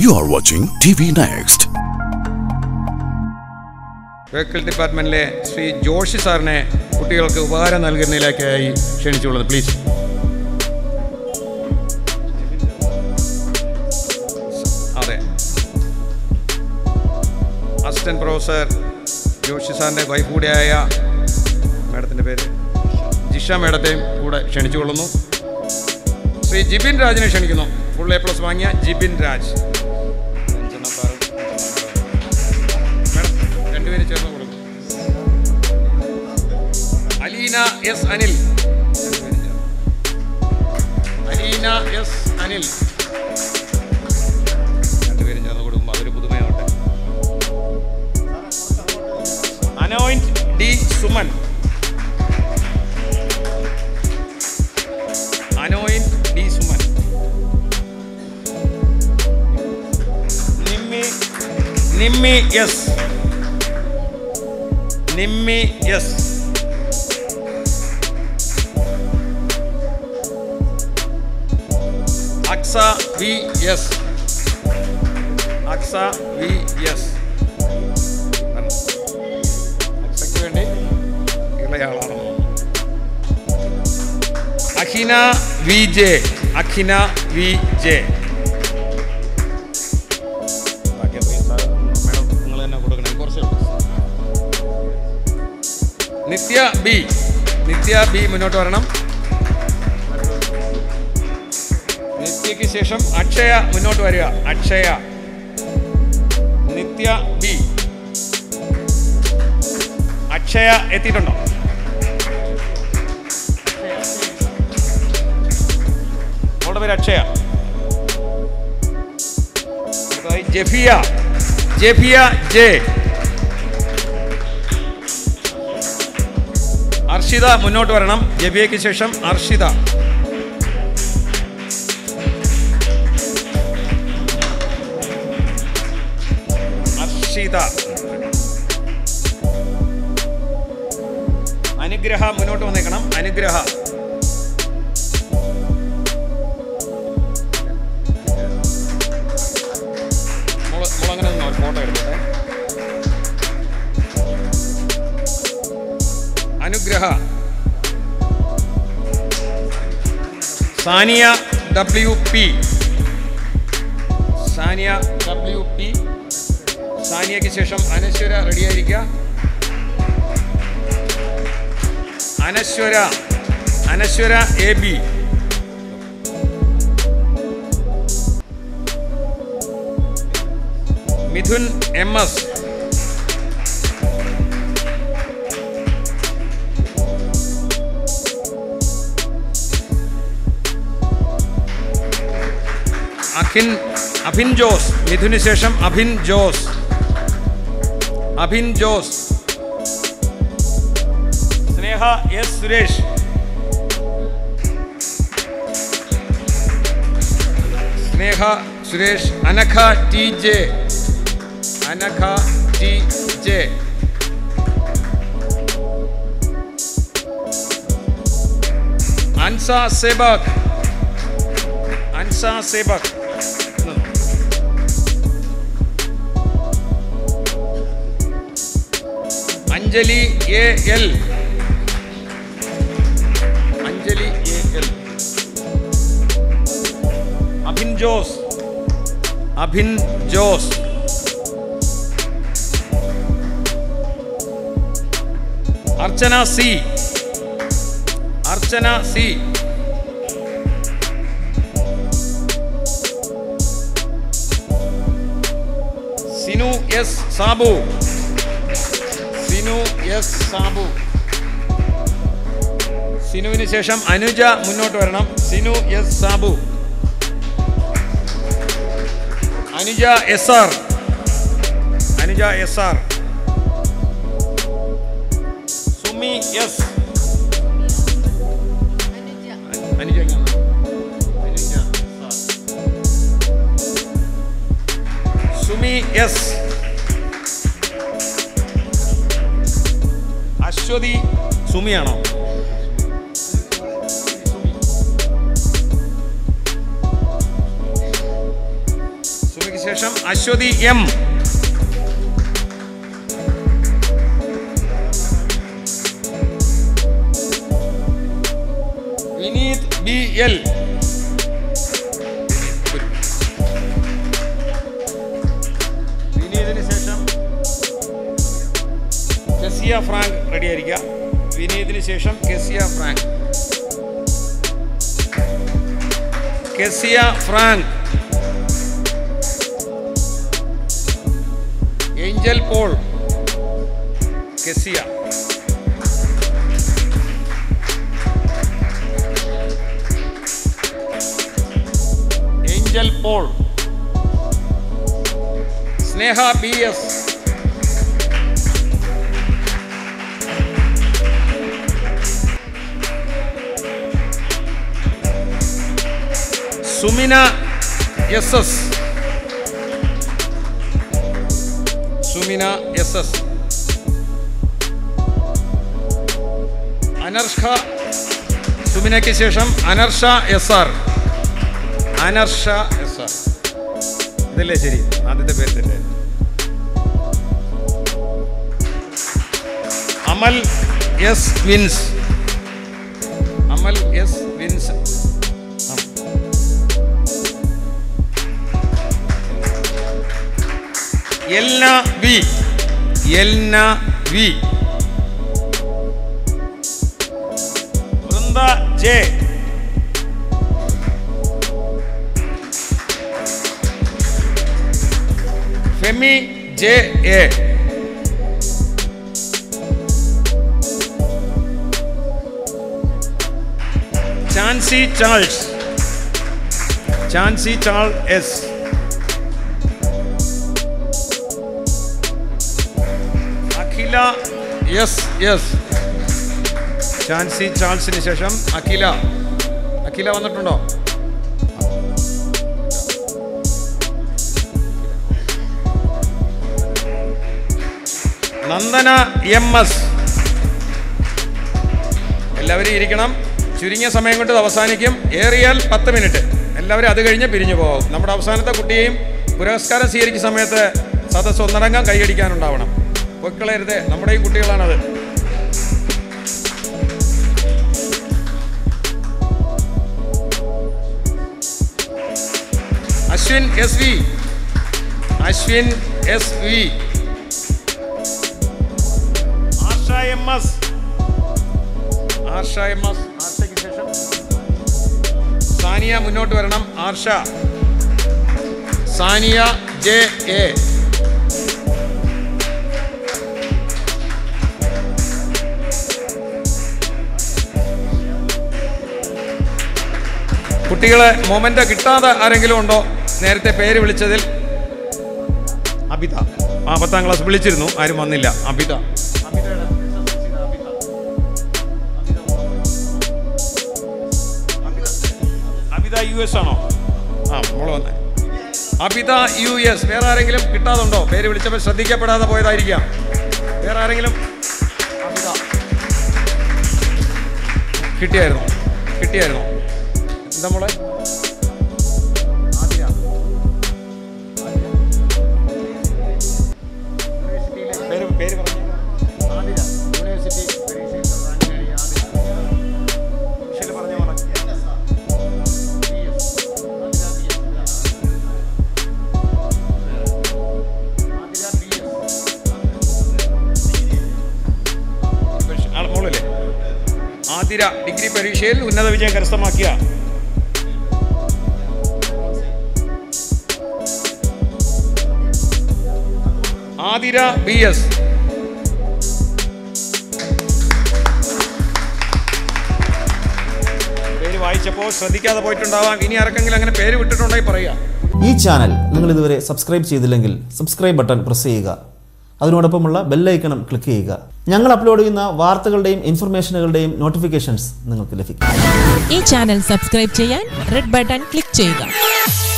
You are watching TV Next. Vehicle ഡിപ്പാർട്ട്മെന്റിലെ ശ്രീ ജോഷി സാറിനെ കുട്ടികൾക്ക് ഉപകാരം നൽകുന്നതിലേക്കായി ക്ഷണിച്ചുകൊള്ളുന്നു പ്ലീസ് അതെ അസിസ്റ്റന്റ് പ്രൊഫസർ ജോഷി സാറിൻ്റെ വൈഫ് കൂടിയായ മാഡത്തിൻ്റെ പേര് ജിഷ മാഡത്തെയും കൂടെ ക്ഷണിച്ചുകൊള്ളുന്നു ശ്രീ ജിബിൻ രാജിനെ ക്ഷണിക്കുന്നു ഫുൾ എ പ്ലസ് വാങ്ങിയ ജിബിൻ രാജ് മാഡം രണ്ടുപേരും ചേർന്ന് കൊടുക്കും അലീന എസ് അനിൽ അലീന എസ് അനിൽ രണ്ടുപേരും ചേർന്ന് കൊടുക്കും അതൊരു പുതുമയാവട്ടെ Anoint D Suman Anoint D Suman Nimmi Nimmi S Nimmi S Aksa V S Aksa V S അക്സയ്ക്ക് വേണ്ടി ഇളയാളാണ് Akhina V J Akhina V J ബാക്കി അത്രയും സാർ മേഡം നിങ്ങൾ തന്നെ കൊടുക്കണേ കുറച്ചേ ഉള്ളൂ നിത്യ ബി നിത്യ ബി മുന്നോട്ട് വരണം നിത്യയ്ക്ക് ശേഷം അക്ഷയ മുന്നോട്ട് വരിക അക്ഷയ നിത്യ ബി അക്ഷയ എത്തിയിട്ടുണ്ടോ അവളുടെ പേര് അക്ഷയ അടുത്തതായി ജെഫിയ ജെഫിയ ജെ അർഷിത മുന്നോട്ട് വരണം ജബിയയ്ക്ക് ശേഷം അർഷിത അർഷിത അനുഗ്രഹ മുന്നോട്ട് വന്നേക്കണം അനുഗ്രഹ മോള് മോളങ്ങനെ നിന്നോ, ഒരു ഫോട്ടോ എടുക്കട്ടെ Anugraha Saniya W P Saniya W P സാനിയയ്ക്ക് ശേഷം അനശ്വര റെഡിയായിരിക്കുക Anashwara Anashwara A B Mithun M S Akhin Abhin Jose മിഥുന് ശേഷം Abhin Jose Abhin Jose Sneha S Suresh Sneha Suresh Anagha T J Anagha T J Ansa Sebak Ansa Sebak Anjali A L Anjali A L Abhin Jose Abhin Jose Archana C Archana C Sinu S Sabu Sinu S Sabu സിനുവിന് ശേഷം അനുജ മുന്നോട്ട് വരണം Sinu S Sabu Anuja S R Anuja S R Sumi S Anuja എങ്ങാണ്? അനുജ SR. സുമി എസ് അശ്വതി സുമിയാണോ സുമിക്ക് അതിനുശേഷം Ashwathy M Vineeth B L വിനീതിന് ശേഷം കെസിയ ഫ്രാങ്ക് റെഡി ആയിരിക്കുക വിനീതിന് ശേഷം Kezia Frank Kezia Frank Angel Paul Kezia Angel Paul Sneha B S Sumina S S Sumina S S Anarsha സുമിനയ്ക്ക് ശേഷം Anarsha S R Anarsha S R ഇതല്ലേ ശരി ആദ്യത്തെ പേര് തന്നെ അമൽ എസ് വിൻസ് അമൽ എസ് വിൻസ് ആ. Elna V Elna V Vrinda J Femi J A Chancy Charles Chancy Charles Akhila S S Chancy ചാൾസിന് ശേഷം അഖില അഖില വന്നിട്ടുണ്ടോ നന്ദന എം എസ് എല്ലാവരും ഇരിക്കണം ചുരുങ്ങിയ സമയം കൊണ്ട് ഇത് അവസാനിക്കും ഏറിയാൽ പത്ത് മിനിറ്റ് എല്ലാവരും അത് കഴിഞ്ഞ് പിരിഞ്ഞു പോകും നമ്മുടെ അവസാനത്തെ കുട്ടിയെയും പുരസ്കാരം സ്വീകരിക്കുന്ന സമയത്ത് സദസ് ഒന്നടങ്കം കൈയടിക്കാനുണ്ടാവണം പൊക്കളരുത് നമ്മുടെ ഈ കുട്ടികളാണത് Ashwin S V Ashwin S V Arsha M S Arsha M S ആർഷയ്ക്ക് ശേഷം സാനിയ മുന്നോട്ട് വരണം ആർഷ സാനിയ ജെ എ കുട്ടികളെ മൊമെന്റ് കിട്ടാതെ ആരെങ്കിലും ഉണ്ടോ നേരത്തെ പേര് വിളിച്ചതിൽ അബിത ആ പത്താം ക്ലാസ് വിളിച്ചിരുന്നു ആരും വന്നില്ല അബിത അബിത യു എസ് ആണോ ആ മോള് വന്നേ അബിത യു എസ് വേറെ ആരെങ്കിലും കിട്ടാതുണ്ടോ പേര് വിളിച്ചപ്പോൾ ശ്രദ്ധിക്കപ്പെടാതെ പോയതായിരിക്കാം വേറെ ആരെങ്കിലും അബിത കിട്ടിയായിരുന്നോ കിട്ടിയായിരുന്നോ എന്താ മോളെ ആതിര. പേര് പേര് പറഞ്ഞു ആതിര യൂണിവേഴ്സിറ്റി പരീക്ഷയിൽ റാങ്കിനായി ആതിര ഇംഗ്ലീഷിൽ പറഞ്ഞ മോളെ മോളല്ലേ ആതിര ഡിഗ്രി പരീക്ഷയിൽ ഉന്നത വിജയം കരസ്ഥമാക്കിയ ആതിര ബി എസ് പേര് വായിച്ചപ്പോൾ ശ്രദ്ധിക്കാതെ പോയിട്ടുണ്ടാവാം ഇനി ആർക്കെങ്കിലും അങ്ങനെ പേര് വിട്ടിട്ടുണ്ടെങ്കിൽ പറയുക ഈ ചാനൽ നിങ്ങൾ ഇതുവരെ സബ്സ്ക്രൈബ് ചെയ്തില്ലെങ്കിൽ സബ്സ്ക്രൈബ് ബട്ടൺ പ്രസ് ചെയ്യുക അതിനോടൊപ്പമുള്ള ബെല്ലൈക്കണം ക്ലിക്ക് ചെയ്യുക ഞങ്ങൾ അപ്ലോഡ് ചെയ്യുന്ന വാർത്തകളുടെയും ഇൻഫർമേഷനുകളുടെയും നോട്ടിഫിക്കേഷൻസ് നിങ്ങൾക്ക് ലഭിക്കും ഈ ചാനൽ സബ്സ്ക്രൈബ് ചെയ്യാൻ റെഡ് ബട്ടൺ ക്ലിക്ക് ചെയ്യുക